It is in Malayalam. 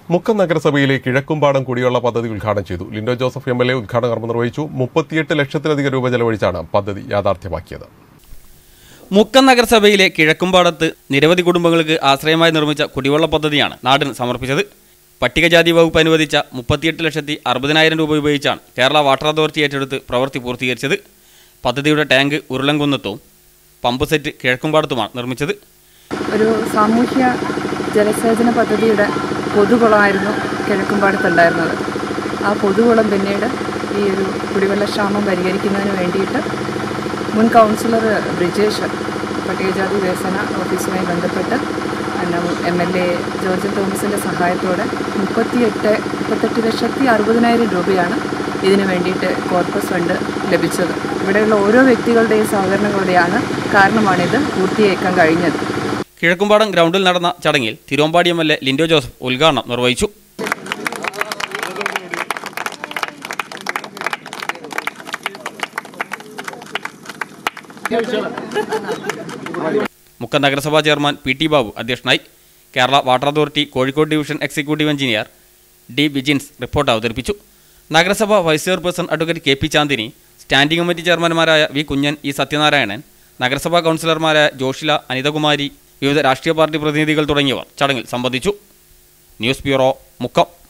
മുക്കം നഗരസഭയിലെ കിഴക്കുംപാടം കുടിവെള്ള പദ്ധതി ഉദ്ഘാടനം ചെയ്തു Lindo Joseph M L A ഉദ്ഘാടന കർമ്മം നിർവഹിച്ചു മുപ്പത്തിയെട്ട് ലക്ഷത്തിലധികം രൂപ ചെലവഴിച്ചാണ് പദ്ധതി യാഥാർത്ഥ്യമാക്കിയത് മുക്കം നഗരസഭയിലെ കിഴക്കുംപാടത്ത് നിരവധി കുടുംബങ്ങൾക്ക് ആശ്രയമായി നിർമ്മിച്ച കുടിവെള്ള പദ്ധതിയാണ് നാടിന് സമർപ്പിച്ചത് പട്ടികജാതി വകുപ്പ് അനുവദിച്ച മുപ്പത്തിയെട്ട് ലക്ഷത്തി അറുപതിനായിരം രൂപ ഉപയോഗിച്ചാണ് കേരള വാട്ടർ അതോറിറ്റി ഏറ്റെടുത്ത് പ്രവൃത്തി പൂർത്തീകരിച്ചത് പദ്ധതിയുടെ ടാങ്ക് ഉരുളംകുന്നത്തും പമ്പ് സെറ്റ് കിഴക്കുംപാടത്തുമാണ് നിർമ്മിച്ചത് ഒരു സാമൂഹ്യ ജലസേചന പദ്ധതിയുടെ പൊതുകുളമായിരുന്നു കിഴക്കുംപാടത്തുണ്ടായിരുന്നത് ആ പൊതുകുളം പിന്നീട് ഈ ഒരു കുടിവെള്ളക്ഷാമം പരിഹരിക്കുന്നതിന് വേണ്ടിയിട്ട് മുൻ കൗൺസിലർ ബ്രിജേഷ് പട്ടികജാതി വികസന ഓഫീസുമായി ബന്ധപ്പെട്ട് എം എൽ എ ജോർജ് തോമസിൻ്റെ സഹായത്തോടെ മുപ്പത്തിയെട്ട് മുപ്പത്തെട്ട് ലക്ഷത്തി അറുപതിനായിരം രൂപയാണ് ഇതിനു വേണ്ടിയിട്ട് കോർപ്പസ് ഫണ്ട് ലഭിച്ചത് ഇവിടെയുള്ള ഓരോ വ്യക്തികളുടെയും സഹകരണങ്ങളുടെയാണ് കാരണമാണിത് പൂർത്തിയാക്കാൻ കഴിഞ്ഞത് കിഴക്കുംപാടം ഗ്രൗണ്ടിൽ നടന്ന ചടങ്ങിൽ Thiruvambady M L A Lindo Joseph ഉദ്ഘാടനം നിർവഹിച്ചു മുക്കം നഗരസഭാ ചെയർമാൻ പി ടി ബാബു അധ്യക്ഷനായി Kerala water authority Kozhikode division executive engineer D Bijins report അവതരിപ്പിച്ചു നഗരസഭ vice chairperson advocate K P Chandini standing committee ചെയർമാൻമാരായ വി കുഞ്ഞൻ ഇ സത്യനാരായണൻ നഗരസഭാ കൗൺസിലർമാരായ ജോഷില അനിതകുമാരി വിവിധ രാഷ്ട്രീയ പാർട്ടി പ്രതിനിധികൾ തുടങ്ങിയവർ ചടങ്ങിൽ സംബന്ധിച്ചു ന്യൂസ് ബ്യൂറോ മുക്കം